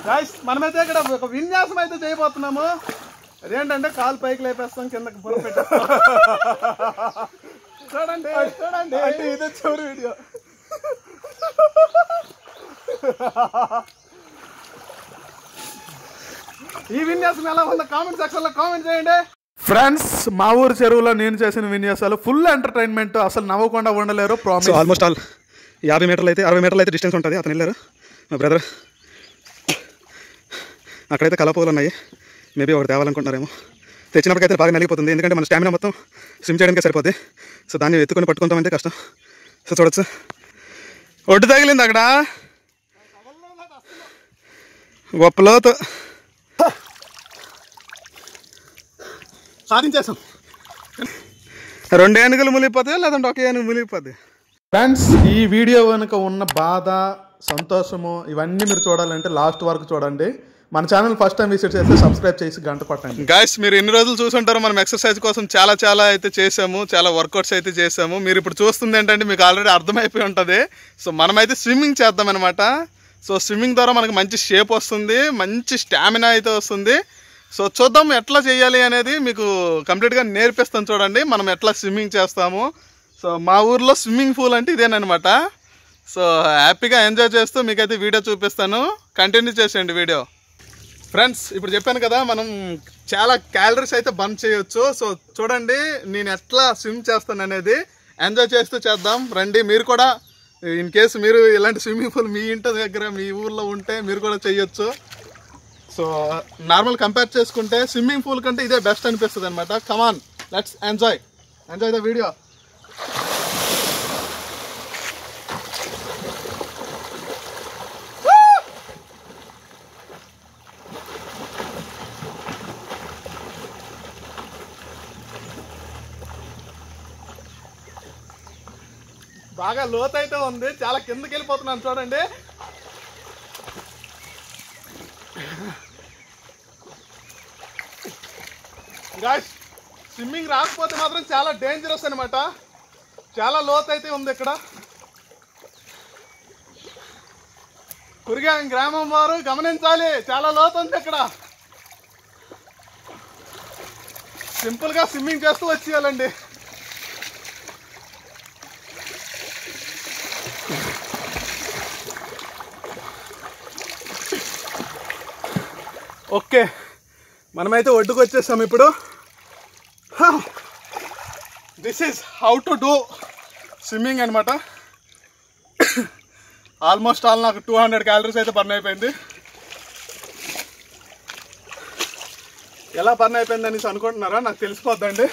Guys మనమైతే ఇక్కడ ఒక విన్యాసం అయితే చేయబోతున్నాము అదేంటంటే కాలు పైకి లేపేస్తాం కిందకి బుర్ర పెట్టేస్తాం చూడండి చూడండి అంటే ఇదే చివరి వీడియో ఈ విన్యాసం ఎలా ఉందో కామెంట్ సెక్షన్ లో కామెంట్ చేయండి ఫ్రెండ్స్ మా ఊరు చెరువులో నేను చేసిన విన్యాసాలు ఫుల్ ఎంటర్టైన్మెంట్ అసలు నవ్వకుండా ఉండలేరు సో ప్రామిస్ ఆల్మోస్ట్ ఆల్ యాభై మీటర్లు అయితే అరవై మీటర్లు అయితే డిస్టెన్స్ ఉంటుంది అతను వెళ్ళారు మా బ్రదర్ అక్కడైతే కలపూలు ఉన్నాయి మేబీ ఒకటి తేవాలనుకుంటున్నారేమో తెచ్చినప్పటికైతే బాగా నలిగిపోతుంది ఎందుకంటే మన స్టామినా మొత్తం స్విమ్ చేయడానికే సరిపోద్ది సో దాన్ని ఎత్తుకొని పట్టుకుంటామంటే కష్టం సో చూడొచ్చు ఒడ్డు తగిలింది అక్కడ గొప్ప లోతు సాధించేసాం రెండు ఏనుగులు మునిగిపోతాయి లేదంటే ఒక ఏనుగు మునిగిపోద్ది ఫ్రెండ్స్ ఈ వీడియో వెనుక ఉన్న బాధ సంతోషము ఇవన్నీ మీరు చూడాలంటే లాస్ట్ వరకు చూడండి మన ఛానల్ ఫస్ట్ టైం విజిట్ చేస్తే సబ్స్క్రైబ్ చేసి గంట కొట్టండి గాయస్ మీరు ఎన్ని రోజులు చూసుంటారో మనం ఎక్సర్సైజ్ కోసం చాలా చాలా అయితే చేసాము చాలా వర్కౌట్స్ అయితే చేసాము మీరు ఇప్పుడు చూస్తుంది ఏంటంటే మీకు ఆల్రెడీ అర్థమైపోయి ఉంటుంది సో మనమైతే స్విమ్మింగ్ చేద్దాం అనమాట సో స్విమ్మింగ్ ద్వారా మనకు మంచి షేప్ వస్తుంది మంచి స్టామినా అయితే వస్తుంది సో చూద్దాం ఎట్లా చేయాలి అనేది మీకు కంప్లీట్గా నేర్పిస్తాను చూడండి మనం ఎట్లా స్విమ్మింగ్ చేస్తాము సో మా ఊర్లో స్విమ్మింగ్ పూల్ అంటే ఇదేనమాట సో హ్యాపీగా ఎంజాయ్ చేస్తూ మీకైతే వీడియో చూపిస్తాను కంటిన్యూ చేసేయండి వీడియో ఫ్రెండ్స్ ఇప్పుడు చెప్పాను కదా మనం చాలా క్యాలరీస్ అయితే బర్న్ చేయొచ్చు సో చూడండి నేను ఎట్లా స్విమ్ చేస్తాను అనేది ఎంజాయ్ చేస్తూ చేద్దాం రండి మీరు కూడా ఇన్ కేసు మీరు ఇలాంటి స్విమ్మింగ్ పూల్ మీ ఇంటి దగ్గర మీ ఊర్లో ఉంటే మీరు కూడా చేయొచ్చు సో నార్మల్ కంపేర్ చేసుకుంటే స్విమ్మింగ్ పూల్ కంటే ఇదే బెస్ట్ అనిపిస్తుంది అనమాట come on let's enjoy enjoy the video బాగా లోతు అయితే ఉంది చాలా కిందకి వెళ్ళిపోతున్నాను చూడండి గాయస్ స్విమ్మింగ్ రాకపోతే మాత్రం చాలా డేంజరస్ అనమాట చాలా లోతు అయితే ఉంది ఇక్కడ కురిగాం గ్రామం వారు గమనించాలి చాలా లోతు ఉంది ఇక్కడ సింపుల్గా స్విమ్మింగ్ చేస్తూ వచ్చేయాలండి ఓకే మనమైతే ఒడ్డుకు వచ్చేసాం ఇప్పుడు this is how to do swimming అనమాట ఆల్మోస్ట్ ఆల్ నాకు టూ హండ్రెడ్ క్యాలరీస్ అయితే బర్న్ అయిపోయింది ఎలా బర్న్ అయిపోయింది అనేసి అనుకుంటున్నారా నాకు తెలిసిపోద్దండి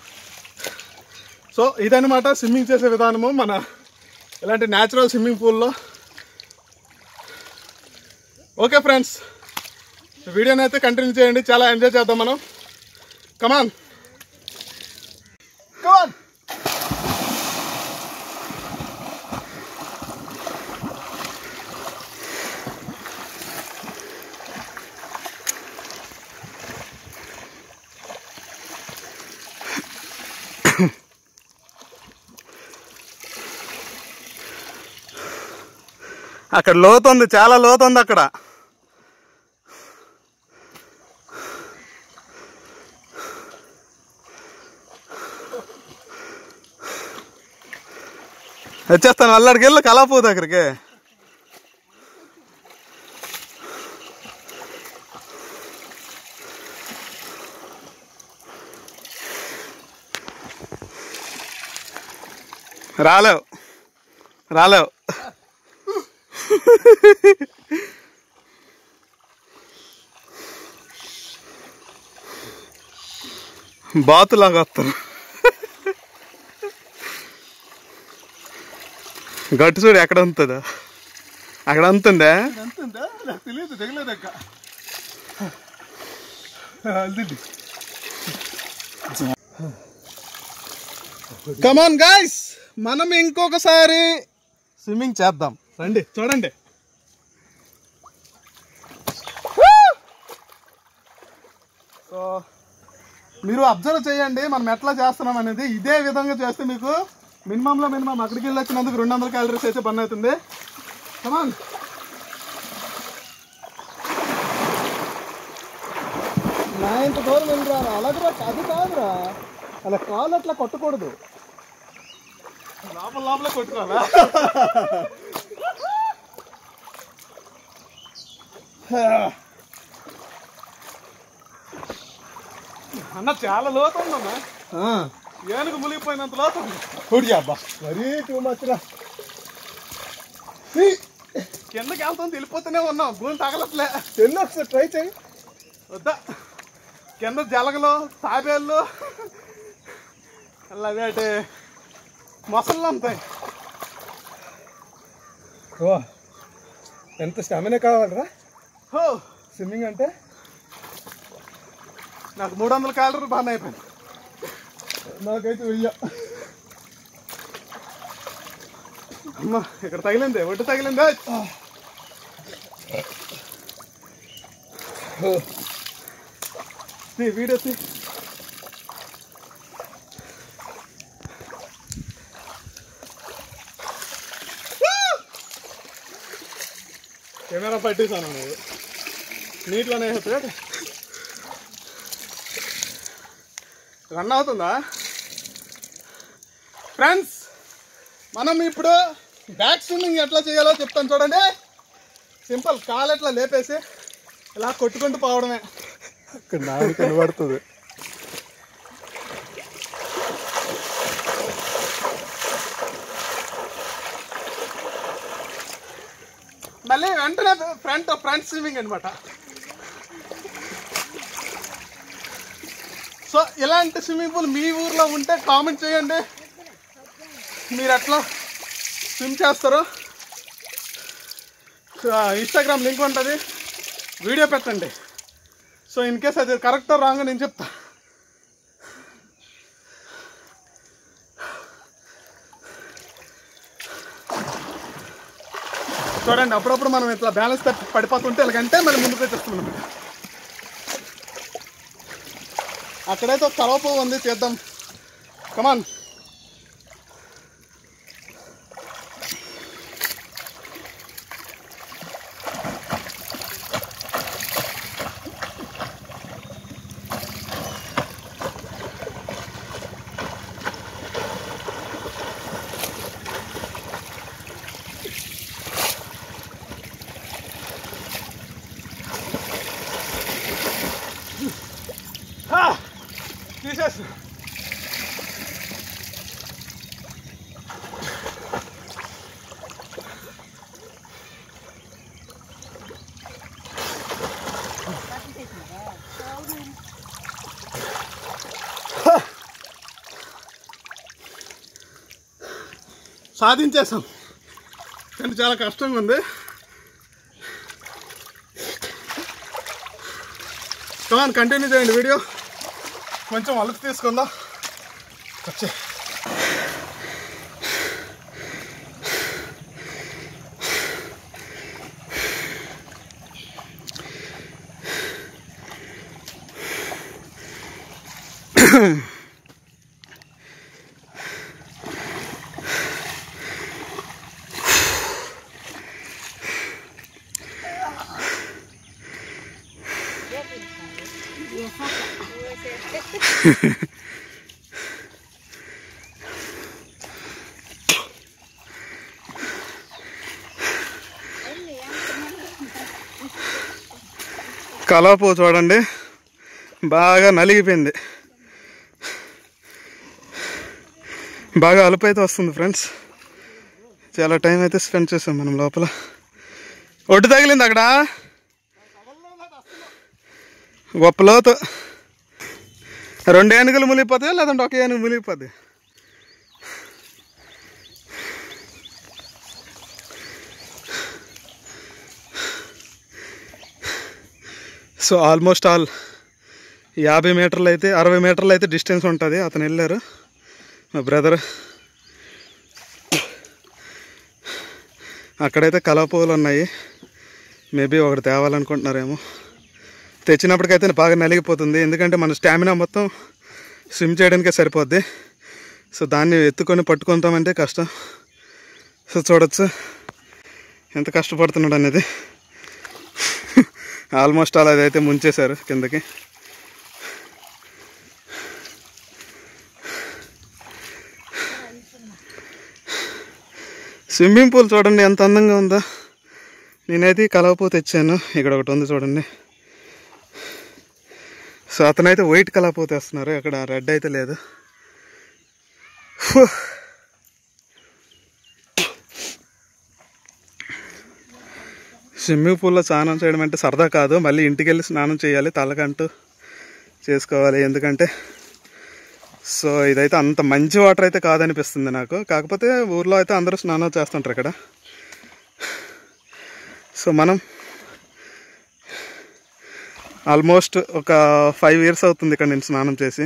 సో ఇదనమాట స్విమ్మింగ్ చేసే విధానము మన ఇలాంటి న్యాచురల్ స్విమ్మింగ్ పూల్లో ఓకే ఫ్రెండ్స్ వీడియోని అయితే కంటిన్యూ చేయండి చాలా ఎంజాయ్ చేద్దాం మనం కమాన్ కమాన్ అక్కడ లోతు ఉంది చాలా లోతు ఉంది అక్కడ వచ్చేస్తాను అల్లడికి వెళ్ళి కలాపూ దగ్గరికి రాలేవు రాలేవు బాతులాగా వస్తారు గట్టు చూడు ఎక్కడ ఉంటుందా అక్కడ అంతుందా ఎంతుందా నాకు తెలియదు దిగలేదు అక్క కమాన్ గాయ్స్ మనం ఇంకొకసారి స్విమ్మింగ్ చేద్దాం రండి చూడండి సో మీరు అబ్జర్వ్ చేయండి మనం ఎట్లా చేస్తున్నాం అనేది ఇదే విధంగా చేస్తే మీకు మినిమంలో మినిమం అక్కడికి వెళ్ళి వచ్చినందుకు రెండు వందల క్యాలరీస్ అయితే పని అవుతుంది కమాన్ నా ఇంత దూరం వెళ్ళిరా అలాగే అది కాదురా అలా కాలు అట్లా కొట్టకూడదు లోపల లోపల కొట్టుకోవాలా అన్న చాలా లోతు ఉందన్నా ఏనుగు మునిగిపోయినంత లోతు ఉంది కొడి అబ్బా మరీ టూ మచ్ రా కిందకి వెళ్తాం వెళ్ళిపోతూనే ఉన్నాం భూమి తగలట్లే వెళ్ళి ఒకసారి ట్రై చేయి వద్దా కింద జలగలు తాబేళ్ళు అలాగే మొసళ్ళు ఉంటాయి ఓ ఎంత స్టామినా కావాలరా హో స్విమ్మింగ్ అంటే నాకు మూడు వందల క్యాలరీలు బాగా అయిపోయింది నాకైతే వెయ్య అమ్మ ఇక్కడ తగిలింది ఒడ్డు తగిలింది తీ, వీడియో తీ. కెమెరా పట్టేసాను నువ్వు నీటిలోనే వేసేది రన్ అవుతుందా ఫ్రెండ్స్ మనం ఇప్పుడు బ్యాక్ స్విమ్మింగ్ ఎట్లా చేయాలో చెప్తాను చూడండి సింపుల్ కాలు ఎట్లా లేపేసి ఇలా కొట్టుకుంటూ పోవడమే ఇక్కడ నాకు కనబడుతుంది మళ్ళీ వెంటనే ఫ్రంట్ ఫ్రంట్ స్విమ్మింగ్ అనమాట సో ఇలాంటి స్విమ్మింగ్ పూల్ మీ ఊర్లో ఉంటే కామెంట్ చేయండి మీరు ఎట్లా స్విమ్ చేస్తారో ఇన్స్టాగ్రామ్ లింక్ ఉంటుంది వీడియో పెట్టండి సో ఇన్ కేస్ అది కరెక్టో రాంగ్ నేను చెప్తా చూడండి అప్పుడప్పుడు మనం ఇట్లా బ్యాలెన్స్ తప్పి పడిపోతుంటే ఇలాగంటే మళ్ళీ ముందుకు వచ్చేస్తాం అనమాట అక్కడైతే ఒక కలవ పువ్వు ఉంది చేద్దాం కమాన్ తీసేసి సాధించేసాం కానీ చాలా కష్టంగా ఉంది కమాన్ కంటిన్యూ చేయండి వీడియో కొంచెం అలుపు తీసుకుందా వచ్చే కలాపో చూడండి బాగా నలిగిపోయింది బాగా అలుపు అయితే వస్తుంది ఫ్రెండ్స్ చాలా టైం అయితే స్పెండ్ చేసాం మనం లోపల ఒడ్డు తగిలింది అక్కడ గొప్ప లోతు రెండు ఏనుగులు మునిగిపోతాయి లేదంటే ఒక ఏనుగు మునిగిపోద్ది సో ఆల్మోస్ట్ ఆల్ యాభై మీటర్లు అయితే అరవై మీటర్లు అయితే డిస్టెన్స్ ఉంటుంది అతను వెళ్ళారు మా బ్రదర్ అక్కడైతే కలవపువ్వులు ఉన్నాయి మేబీ ఒకటి తేవాలనుకుంటున్నారేమో తెచ్చినప్పటికైతే బాగా నలిగిపోతుంది ఎందుకంటే మన స్టామినా మొత్తం స్విమ్ చేయడానికే సరిపోద్ది సో దాన్ని ఎత్తుకొని పట్టుకుంటామంటే కష్టం సో చూడొచ్చు ఎంత కష్టపడుతున్నాడు అనేది ఆల్మోస్ట్ అలా అదైతే ముంచేశారు కిందకి స్విమ్మింగ్ పూల్ చూడండి ఎంత అందంగా ఉందో నేనైతే ఈ కలవపూ తెచ్చాను ఇక్కడ ఒకటి ఉంది చూడండి సో అతనైతే వైట్ కలవపూ తెస్తున్నారు అక్కడ రెడ్ అయితే లేదు ఫు. స్విమ్మింగ్ పూల్లో స్నానం చేయడం అంటే సరదా కాదు మళ్ళీ ఇంటికి వెళ్ళి స్నానం చేయాలి తలకంటూ చేసుకోవాలి ఎందుకంటే సో ఇదైతే అంత మంచి వాటర్ అయితే కాదనిపిస్తుంది నాకు కాకపోతే ఊర్లో అయితే అందరూ స్నానం చేస్తుంటారు ఇక్కడ సో మనం ఆల్మోస్ట్ ఒక ఫైవ్ ఇయర్స్ అవుతుంది ఇక్కడ నేను స్నానం చేసి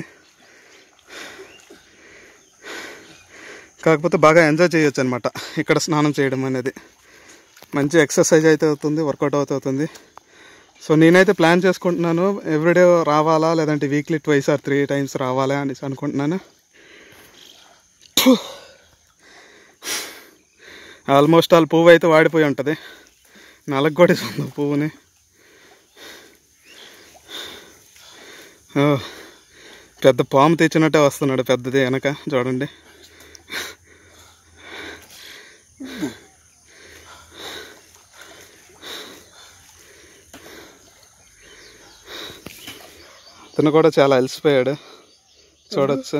కాకపోతే బాగా ఎంజాయ్ చేయొచ్చు అనమాట ఇక్కడ స్నానం చేయడం అనేది మంచి ఎక్సర్సైజ్ అయితే అవుతుంది వర్కౌట్ అవుతూ అవుతుంది సో నేనైతే ప్లాన్ చేసుకుంటున్నాను ఎవ్రీడే రావాలా లేదంటే weekly twice or three times రావాలా అనేసి అనుకుంటున్నాను ఆల్మోస్ట్ ఆల్ పువ్వు అయితే వాడిపోయి ఉంటుంది నలగొట్టేస్తుంది పువ్వుని ఓ, పెద్ద పాము తెచ్చినట్టే వస్తున్నాడు పెద్దది వెనక చూడండి అతను కూడా చాలా అలసిపోయాడు చూడొచ్చు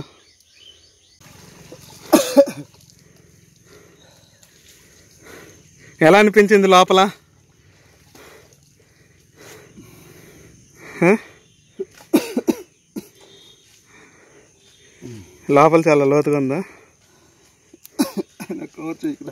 ఎలా అనిపించింది లోపల హ? లోపల చాలా లోతుగా ఉందా కోచ్ ఇక్కడ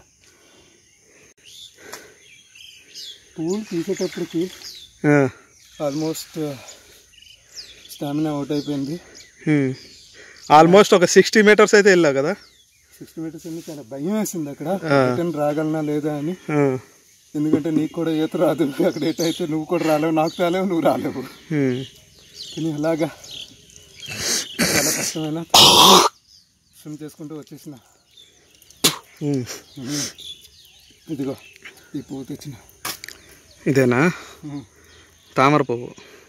పూల్ తీసేటప్పటికి ఆ. ఆల్మోస్ట్ స్టామినా అవుట్ అయిపోయింది హ్మ్. ఆల్మోస్ట్ ఒక సిక్స్టీ మీటర్స్ అయితే వెళ్ళావు కదా సిక్స్టీ మీటర్స్ అన్ని చాలా భయం వేసింది అక్కడ రిటర్న్ రాగలనా లేదా అని ఆ. ఎందుకంటే నీకు కూడా ఈత రాదు అక్కడ ఎటైతే నువ్వు కూడా రాలేవు నాకు రాలేవు నువ్వు రాలేవు హ్మ్. కానీ అలాగా చాలా కష్టమైన స్విమ్ చేసుకుంటూ వచ్చేసిన హ్మ్. ఇదిగో ఈ పువ్వు తెచ్చిన ఇదేనా ఉమ్. తామర పువ్వు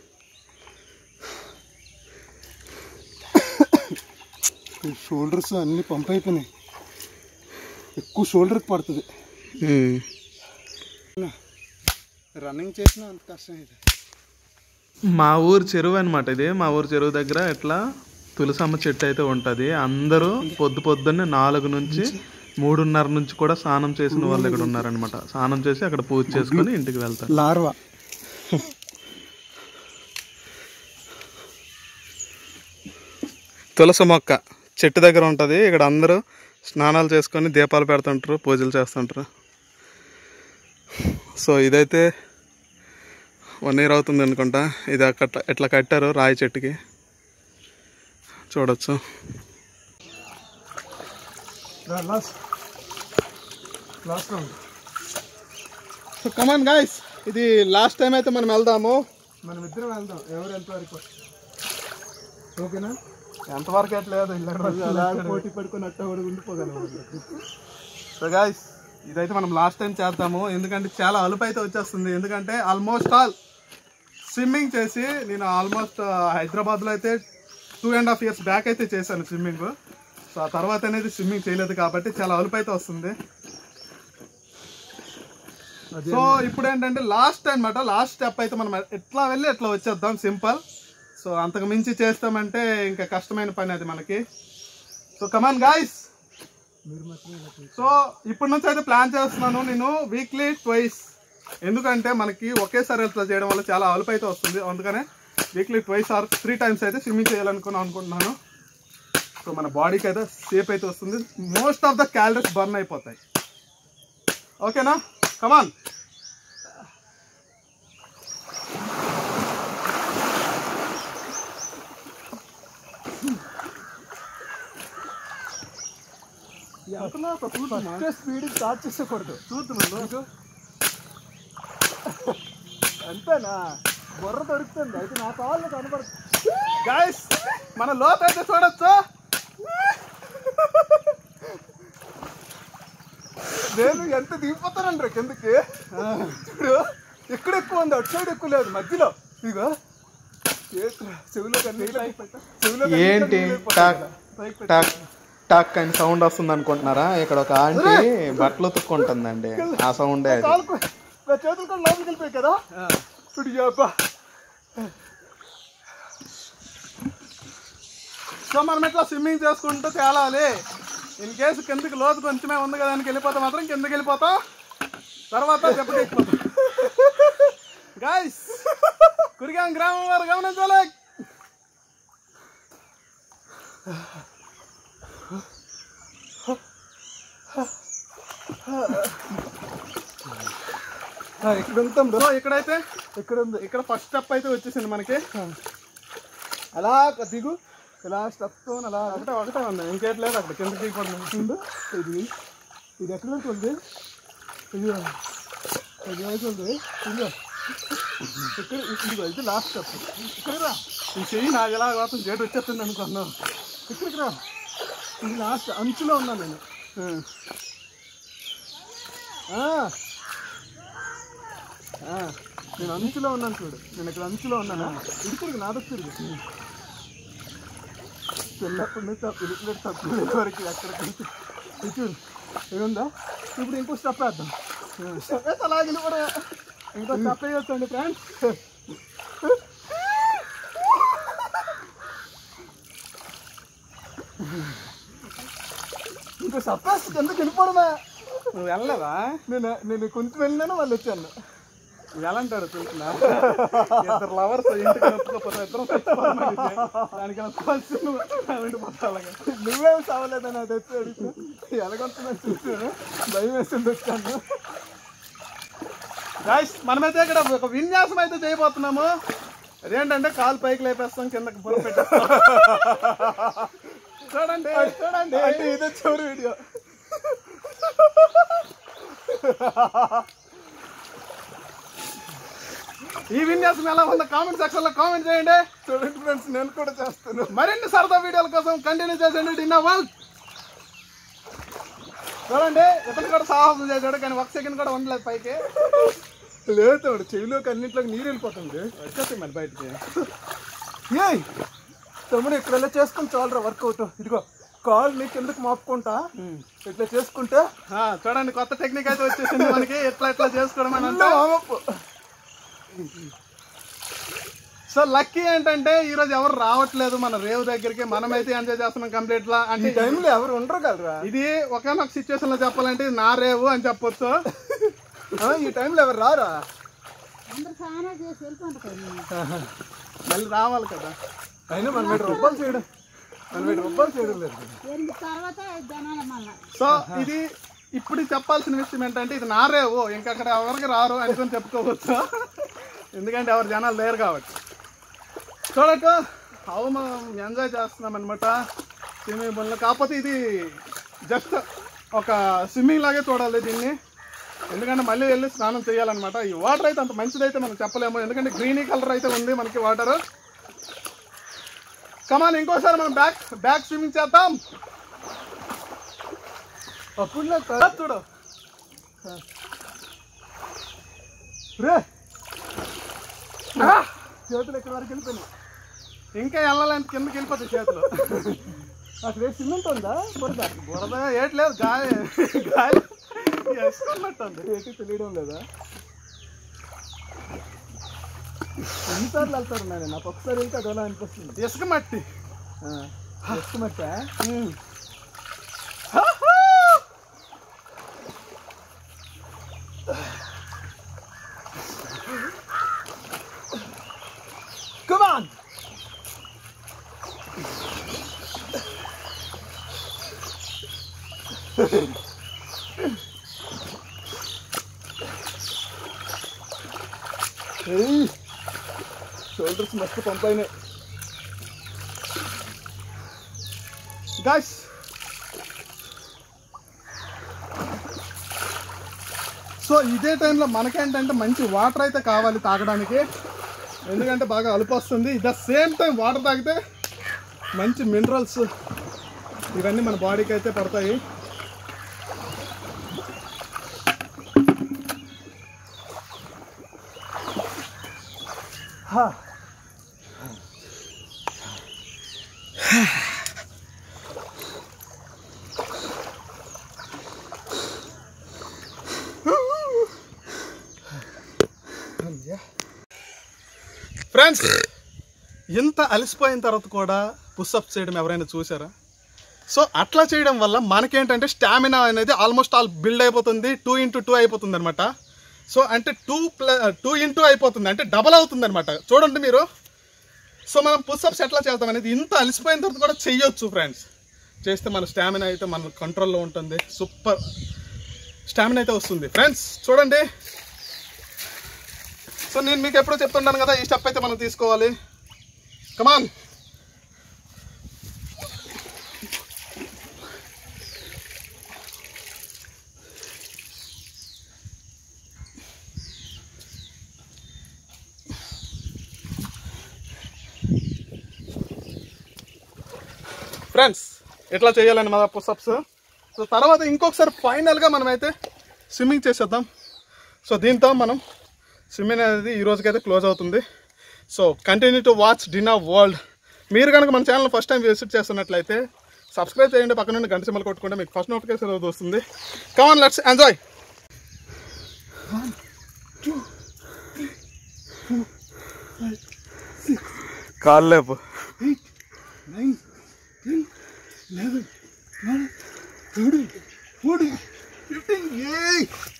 ఈ షోల్డర్స్ అన్ని పంప్ అయిపోయినాయి ఎక్కువ షోల్డర్కి పడుతుంది హ్మ్. రన్నింగ్ చేసినా అంత కష్టం ఇది మా ఊరు చెరువు అనమాట ఇది మా ఊరు చెరువు దగ్గర ఇట్లా తులసమ్మ చెట్టు అయితే ఉంటుంది అందరూ పొద్దు పొద్దున్నే నాలుగు నుంచి మూడున్నర నుంచి కూడా స్నానం చేసిన వాళ్ళు ఇక్కడ ఉన్నారనమాట స్నానం చేసి అక్కడ పూజ చేసుకొని ఇంటికి వెళ్తారు లార్వా తులసి మొక్క చెట్టు దగ్గర ఉంటుంది ఇక్కడ అందరూ స్నానాలు చేసుకొని దీపాలు పెడుతుంటారు పూజలు చేస్తుంటారు సో ఇదైతే వన్ ఇయర్ అవుతుంది అనుకుంటా ఇది అక్కడ ఎట్లా కట్టారు రాయి చెట్టుకి చూడొచ్చు last last round so come on guys ఇది లాస్ట్ టైం అయితే మనం వెళ్దాము మనం ఇద్దరం వెళ్దాం ఎవరు ఎంత వరకు ఓకేనా ఎంతవరకు ఎట్లేదు అలా పోటీ పడుకొని అట్ట కూడా ఉండిపోగలం సో గాయస్ ఇదైతే మనం లాస్ట్ టైం చేద్దాము ఎందుకంటే చాలా అలుపు అయితే వచ్చేస్తుంది ఎందుకంటే ఆల్మోస్ట్ ఆల్ స్విమ్మింగ్ చేసి నేను ఆల్మోస్ట్ హైదరాబాద్లో అయితే two and half years back అయితే చేశాను స్విమ్మింగ్ సో ఆ తర్వాత అనేది స్విమ్మింగ్ చేయలేదు కాబట్టి చాలా అలుపు అయితే వస్తుంది సో ఇప్పుడు ఏంటంటే లాస్ట్ అనమాట లాస్ట్ స్టెప్ అయితే మనం ఎట్లా వెళ్ళి ఎట్లా వచ్చేద్దాం సింపుల్ సో అంతకు మించి చేస్తామంటే ఇంకా కష్టమైన పని అది మనకి సో కమాన్ గాయస్ సో ఇప్పటి నుంచి అయితే ప్లాన్ చేస్తున్నాను నేను వీక్లీ ట్వైస్ ఎందుకంటే మనకి ఒకేసారి ఇట్లా చేయడం వల్ల చాలా అలుపు అయితే వస్తుంది అందుకనే weekly twice or three times అయితే స్విమ్మింగ్ చేయాలనుకుని అనుకుంటున్నాను సో మన బాడీకి అయితే సేఫ్ అయితే వస్తుంది most of the calories burn అయిపోతాయి ఓకేనా కమాన్ స్పీడ్ స్టార్ట్ చేసేకూడదు చూస్తున్నాను అంతేనా బుర్ర దొరుకుతుంది అయితే నా కాళ్ళు కనపడుతుంది గైస్ మన లోతు అయితే చూడొచ్చు నేను ఎంత దిగిపోతానండి కిందకి చూడు ఎక్కడ ఎక్కువ ఉంది అటు సైడ్ ఎక్కువ లేదు మధ్యలో ఇగో ఏంట్రా, చెవిలో కన్నీ చెవిలో కన్నీ ఏంటి నీళ్ళు టాక్ పైకి పెట్టు. టాక్ టక్ అని సౌండ్ వస్తుంది అనుకుంటున్నారా ఇక్కడ ఒక ఆంటీ బట్టలు ఉతుక్కుంటుందండి ఆ సౌండే అది కాలుకు నా చేతులు కూడా లోపలికి వెళ్ళిపోయాయి కదా ఇప్పుడు చెప్పా సో మనం ఇట్లా స్విమ్మింగ్ చేసుకుంటూ తేలాలి ఇన్ కేసు కిందకి లోతు కొంచెమే ఉంది కదా అని వెళ్ళిపోతాం మాత్రం కిందకి వెళ్ళిపోతాం తర్వాత దెబ్బకి ఎక్కిపోతాం గాయస్ కురిగాం గ్రామం వారు గమనించాలి ఇక్కడ ఉంటాం సో ఇక్కడైతే ఇక్కడ ఉంది ఇక్కడ ఫస్ట్ స్టెప్ అయితే వచ్చేసింది మనకి అలా దిగు ఇలా స్టెప్ అలా ఒకటే ఒకటే ఉంది ఇంకేట్ లేదు అక్కడ కిందకి దిగిపోతుంది ఉండు ఇది ఇది ఎక్కడ ఉంటుంది ఇది ఇది అవుతుంది ఇదిగో ఇక్కడ ఇదిగో ఇది లాస్ట్ స్టెప్ ఇక్కడ రా ఈ చెయ్యి నాకు ఎలా మాత్రం గేట్ వచ్చేస్తుంది అనుకున్నాను ఇక్కడికి రా ఇది లాస్ట్ అంచులో ఉన్నాను నేను ఆ. ఆ, నేను అంచులో ఉన్నాను చూడు నేను ఇక్కడ అంచులో ఉన్నాను ఇడుకుడు నాదో తిరుగు చిన్నప్పటి నుంచి పిలుపులేడు తక్కువ వరకు ఎక్కడికి ఇది చూడు ఏముందా ఇప్పుడు ఇంకో స్టెప్ వేద్దాం స్టెప్ వేస్తే అలా కూడా ఇంకో స్టెప్ వేయొచ్చండి ఫ్రెండ్స్ ఇంకో స్టెప్ వేస్తే ఎందుకు వెళ్ళిపోవడమే నువ్వు వెళ్ళలేదా నేను నేను కొంచెం వెళ్ళినాను వాళ్ళు వచ్చాను నువ్వు ఎలా అంటాడు చూస్తున్నా ఇద్దరు లవర్స్ ఇంటికి ఒప్పుకోపోతే ఇద్దరం చచ్చిపోతాం అంటే దానికి ఒప్పుకోవాల్సి నువ్వు ఉండిపోతావు అలాగే నువ్వేం సావలేదని అది వచ్చి అడిగితే ఎలాగొస్తుందని చూసాను భయం వేసింది వచ్చాను గాయస్ మనమైతే ఇక్కడ ఒక విన్యాసం అయితే చేయబోతున్నాము అదేంటంటే కాలు పైకి లేపేస్తాం కిందకి బుర్ర పెట్టేస్తాం చూడండి చూడండి అంటే ఇదే చివరి వీడియో ఈ విన్యాసం ఎలా ఉందో కామెంట్ సెక్షన్ లో కామెంట్ చేయండి చూడండి ఫ్రెండ్స్ నేను కూడా చేస్తాను మరిన్ని సరదా వీడియోల కోసం కంటిన్యూ చేసేయండి డిన్నా వన్ చూడండి ఇతను కూడా సాహసం చేశాడు కానీ ఒక సెకండ్ కూడా ఉండలేదు పైకి లేదు తమ్ముడు చెవిలోకి అన్నింటిలోకి నీరు వెళ్ళిపోతుంది వచ్చేస్తాయి మరి బయటికి ఏయ్ తమ్ముడు ఇక్కడ ఇలా చేసుకుని చాలరా వర్కౌట్ ఇదిగో కాల్ నీ కిందకి మాపుకుంటా ఇట్లా చేసుకుంటే ఆ, చూడండి కొత్త టెక్నిక్ అయితే వచ్చేసింది మనకి ఎట్లా ఎట్లా చేసుకోవడం అని ఫుల్ అంటే వామప్ సో లక్కీ ఏంటంటే ఈ రోజు ఎవరు రావట్లేదు మన రేవు దగ్గరికి మనమైతే ఎంజాయ్ చేస్తున్నాం కంప్లీట్ లా ఈ అంటే టైంలో ఎవరు ఉండరు కదరా ఇది ఒకనొక సిచ్యువేషన్ లో చెప్పాలంటే ఇది నా రేవు అని చెప్పొచ్చు ఆ, ఈ టైంలో ఎవరు రారా అందరు చాలా చేసి వెళ్ళిపోండి మళ్ళీ రావాలి కదా అయినా మన మీద రూపాయలు చేయడం మన మీద రూపాయలు చేయడం లేదు ఎనిమిది తర్వాత జనాల మళ్ళా సో ఇది ఇప్పుడు చెప్పాల్సిన విషయం ఏంటంటే ఇది నా రేవు ఇంకా అక్కడ ఎవరికి రారు అనుకొని చెప్పుకోవచ్చు ఎందుకంటే ఎవరు జనాలు లేరు కాబట్టి చూడక అవు మనం ఎంజాయ్ చేస్తున్నాం అనమాట స్విమ్మింగ్ పూల్లో కాకపోతే ఇది జస్ట్ ఒక స్విమ్మింగ్ లాగే చూడాలి దీన్ని ఎందుకంటే మళ్ళీ వెళ్ళి స్నానం చేయాలన్నమాట ఈ వాటర్ అయితే అంత మంచిదైతే మనం చెప్పలేము ఎందుకంటే గ్రీనీ కలర్ అయితే ఉంది మనకి వాటర్ కమాన్ ఇంకోసారి మనం బ్యాక్ బ్యాక్ స్విమ్మింగ్ చేద్దాం అప్పుడు నాకు రా చూడు రే చేతులు ఎక్కడి వరకు వెళ్ళిపోయినాయి ఇంకా వెళ్ళాలంటే కిందకి వెళ్ళిపోతాయి చేతులు అక్కడ సిమెంట్ ఉందా బురద బురద ఏట్లేదు గాలి గాలి వేసుకున్నట్టుంది ఏంటి తెలియడం లేదా ఎన్నిసార్లు వెళ్తారు నాయన నాకు ఒకసారి వెళ్తే అది ఎలా అనిపిస్తుంది ఇసుక మట్టి ఇష్టమట్ట కమాన్ షోల్డర్స్ మస్తు పంపైనాయి గాయస్ సో ఇదే టైంలో మనకేంటంటే మంచి వాటర్ అయితే కావాలి తాగడానికి ఎందుకంటే బాగా అలుపు వస్తుంది ద సేమ్ టైం వాటర్ తాగితే మంచి మినరల్స్ ఇవన్నీ మన బాడీకి అయితే పడతాయి ఫ్రెండ్స్ ఇంత అలసిపోయిన తర్వాత కూడా పుషప్ చేయడం ఎవరైనా చూసారా సో అట్లా చేయడం వల్ల మనకేంటంటే స్టామినా అనేది ఆల్మోస్ట్ ఆల్ బిల్డ్ అయిపోతుంది టూ ఇంటూ టూ అయిపోతుంది అనమాట సో అంటే టూ ప్లస్ టూ ఇంటూ అయిపోతుంది అంటే డబల్ అవుతుంది అనమాట చూడండి మీరు సో మనం పుషప్స్ ఎట్లా చేస్తాం అనేది ఇంత అలసిపోయిన తర్వాత కూడా చెయ్యొచ్చు ఫ్రెండ్స్ చేస్తే మన స్టామినా అయితే మన కంట్రోల్లో ఉంటుంది సూపర్ స్టామినా అయితే వస్తుంది ఫ్రెండ్స్ చూడండి సో నేను మీకు ఎప్పుడో చెప్తుంటాను కదా ఈ స్టెప్ అయితే మనం తీసుకోవాలి కమాన్ ఫ్రెండ్స్ ఎట్లా చేయాలని మన పుషప్స్ సో తర్వాత ఇంకొకసారి ఫైనల్గా మనమైతే స్విమ్మింగ్ చేసేద్దాం సో దీంతో మనం స్విమ్మింగ్ అనేది ఈ రోజుకైతే క్లోజ్ అవుతుంది so continue to watch Dinna world మీరు కనుక మన ఛానల్ ఫస్ట్ టైం విజిట్ చేస్తున్నట్లయితే సబ్స్క్రైబ్ చేయండి పక్కన నుండి గంట సింబల్ కొట్టుకుంటే మీకు ఫస్ట్ నోటిఫికేషన్ అనేది వస్తుంది కమాన్ లెట్స్ ఎంజాయ్ కాళ్ళు లేపు nine ten eleven twelve thirteen fourteen fifteen a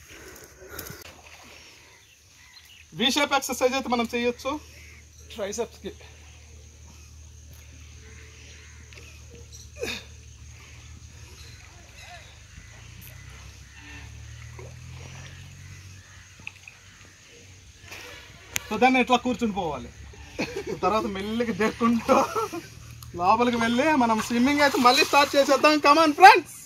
V shape exercise అయితే మనం చేయొచ్చు ట్రైసెప్స్కి సో దాన్ని ఇట్లా కూర్చుని పోవాలి తర్వాత మెల్లిగా జరుపుకుంటూ లోపలికి వెళ్ళి మనం స్విమ్మింగ్ అయితే మళ్ళీ స్టార్ట్ చేసేద్దాం come on friends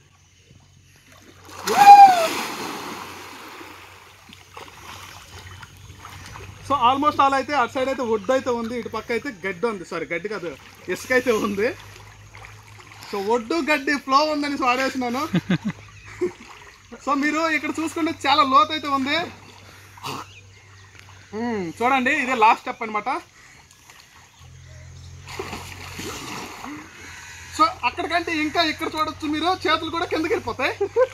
so almost all అయితే అటు సైడ్ అయితే వుడ్ అయితే ఉంది ఇటు పక్క అయితే గడ్డి ఉంది సారీ గడ్డి కాదు ఇసుక అయితే ఉంది సో ఒడ్డు గడ్డి ఫ్లో ఉందని వాడేసినాను సో మీరు ఇక్కడ చూసుకుంటే చాలా లోతు అయితే ఉంది మ్మ్, చూడండి ఇదే లాస్ట్ స్టెప్ అన్నమాట సో అక్కడికంటే ఇంకా ఇక్కడ చూడొచ్చు మీరు చేతులు కూడా కిందకి వెళ్ళిపోతాయి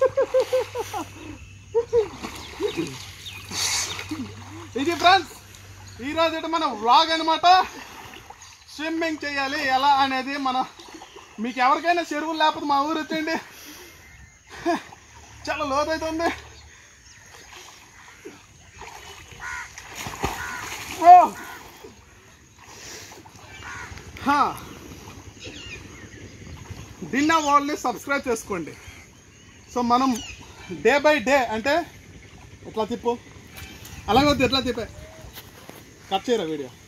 ఇది ఫ్రెండ్స్ ఈరోజు అయితే మన వ్లాగ్ అనమాట స్విమ్మింగ్ చేయాలి ఎలా అనేది మన మీకు ఎవరికైనా చెరువులు లేకపోతే మా ఊరు వచ్చేయండి చాలా లోతైతే ఉంది ఓ హా. డిన్నా వరల్డ్ని సబ్స్క్రైబ్ చేసుకోండి సో మనం డే బై డే అంటే ఎట్లా తిప్పు అలాగే వద్దు ఎట్లా తిప్పే కట్ చేయరా వీడియో